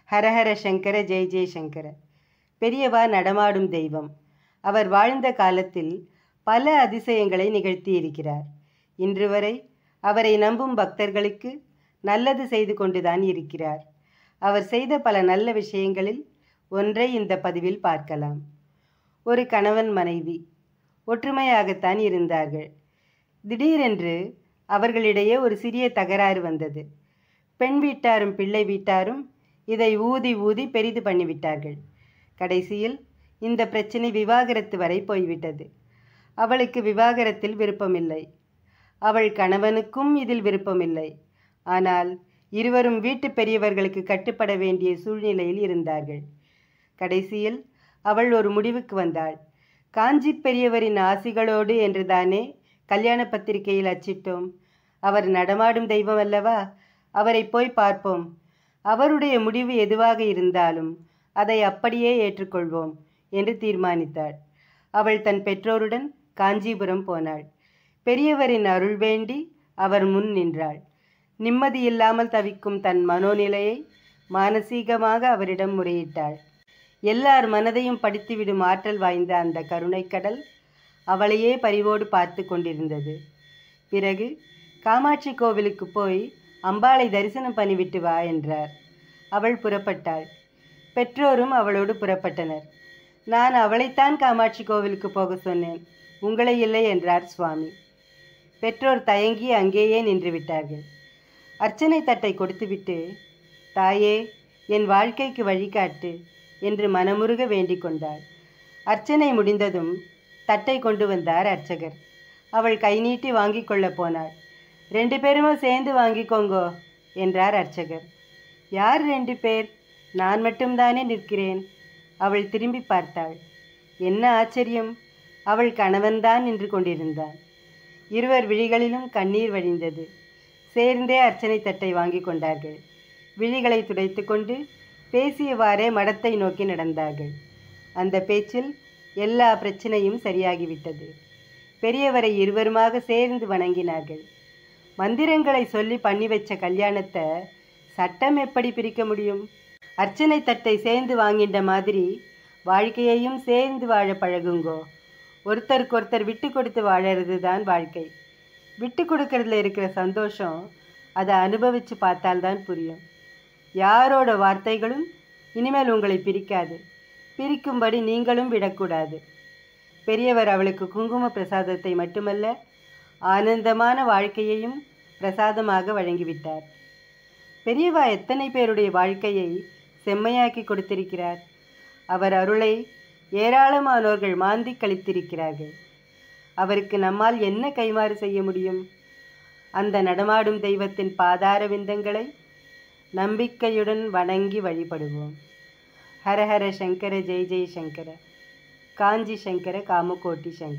ஹரஹர சங்கர ஜெய ஜெய சங்கர பெரியவா நடமாடும் தெய்வம் அவர் வாழ்ந்த காலத்தில் பல அதிசயங்களை நிகழ்த்தியிருக்கிறார் இன்று வரை அவரை நம்பும் பக்தர்களுக்கு நல்லது செய்து கொண்டுதான் இருக்கிறார் அவர் செய்த பல நல்ல விஷயங்களில் ஒன்றை இந்த பதிவில் பார்க்கலாம் ஒரு கணவன் மனைவி ஒற்றுமையாகத்தான் இருந்தார்கள் திடீரென்று அவர்களிடையே ஒரு சிறிய தகராறு வந்தது பெண் வீட்டாரும் பிள்ளை வீட்டாரும் இதை ஊதி ஊதி பெரிது பண்ணிவிட்டார்கள் கடைசியில் இந்த பிரச்சனை விவாகரத்து வரை போய்விட்டது அவளுக்கு விவாகரத்தில் விருப்பமில்லை அவள் கணவனுக்கும் இதில் விருப்பமில்லை ஆனால் இருவரும் வீட்டு பெரியவர்களுக்கு கட்டுப்பட வேண்டிய சூழ்நிலையில் இருந்தார்கள் கடைசியில் அவள் ஒரு முடிவுக்கு வந்தாள் காஞ்சி பெரியவரின் ஆசிகளோடு என்றுதானே கல்யாண பத்திரிகையில் அச்சிட்டோம் அவர் நடமாடும் தெய்வம் அல்லவா அவரை போய் பார்ப்போம் அவருடைய முடிவு எதுவாக இருந்தாலும் அதை அப்படியே ஏற்றுக்கொள்வோம் என்று தீர்மானித்தாள் அவள் தன் பெற்றோருடன் காஞ்சிபுரம் போனாள் பெரியவரின் அருள் வேண்டி அவர் முன் நின்றாள் நிம்மதியில்லாமல் தவிக்கும் தன் மனோநிலையை மானசீகமாக அவரிடம் முறையிட்டாள் எல்லார் மனதையும் படித்துவிடும் ஆற்றல் வாய்ந்த அந்த கருணைக்கடல் அவளையே பரிவோடு பார்த்து கொண்டிருந்தது பிறகு காமாட்சி கோவிலுக்கு போய் அம்பாளை தரிசனம் பண்ணிவிட்டு வா என்றார் அவள் புறப்பட்டாள் பெற்றோரும் அவளோடு புறப்பட்டனர் நான் அவளைத்தான் காமாட்சி கோவிலுக்கு போக சொன்னேன் உங்களை இல்லை என்றார் சுவாமி பெற்றோர் தயங்கி அங்கேயே நின்று விட்டார்கள் அர்ச்சனை தட்டை கொடுத்துவிட்டு தாயே என் வாழ்க்கைக்கு வழிகாட்டு என்று மனமுருக வேண்டிக் கொண்டாள் அர்ச்சனை முடிந்ததும் தட்டை கொண்டு வந்தார் அர்ச்சகர் அவள் கை நீட்டி வாங்கி கொள்ள போனாள் ரெண்டு பேருமே சேர்ந்து வாங்கிக்கோங்கோ என்றார் அர்ச்சகர் யார் ரெண்டு பேர் நான் மட்டும்தானே நிற்கிறேன் அவள் திரும்பி பார்த்தாள் என்ன ஆச்சரியம் அவள் கணவன்தான் நின்று கொண்டிருந்தான் இருவர் விழிகளிலும் கண்ணீர் வழிந்தது சேர்ந்தே அர்ச்சனை தட்டை வாங்கி கொண்டார்கள் விழிகளை துடைத்து கொண்டு பேசியவாறே மடத்தை நோக்கி நடந்தார்கள் அந்த பேச்சில் எல்லா பிரச்சனையும் சரியாகிவிட்டது பெரியவரை இருவருமாக சேர்ந்து வணங்கினார்கள் மந்திரங்களை சொல்லி பண்ணி வச்ச கல்யாணத்தை சட்டம் எப்படி பிரிக்க முடியும் அர்ச்சனை தட்டை சேர்ந்து வாங்கின்ற மாதிரி வாழ்க்கையையும் சேர்ந்து வாழ பழகுங்கோ ஒருத்தருக்கு ஒருத்தர் விட்டு கொடுத்து வாழறது தான் வாழ்க்கை விட்டு கொடுக்கறதுல இருக்கிற சந்தோஷம் அதை அனுபவித்து பார்த்தால்தான் புரியும் யாரோட வார்த்தைகளும் இனிமேல் உங்களை பிரிக்காது பிரிக்கும்படி நீங்களும் விடக்கூடாது பெரியவர் அவளுக்கு குங்கும பிரசாதத்தை மட்டுமல்ல ஆனந்தமான வாழ்க்கையையும் பிரசாதமாக வழங்கிவிட்டார் பெரியவா எத்தனை பேருடைய வாழ்க்கையை செம்மையாக்கி கொடுத்திருக்கிறார் அவர் அருளை ஏராளமானோர்கள் மாந்தி கழித்திருக்கிறார்கள் அவருக்கு நம்மால் என்ன கைமாறு செய்ய முடியும் அந்த நடமாடும் தெய்வத்தின் பாதார விந்தங்களை நம்பிக்கையுடன் வணங்கி வழிபடுவோம் ஹரஹர சங்கர ஜெய் ஜெய் சங்கர காஞ்சி சங்கர காமகோட்டி சங்கர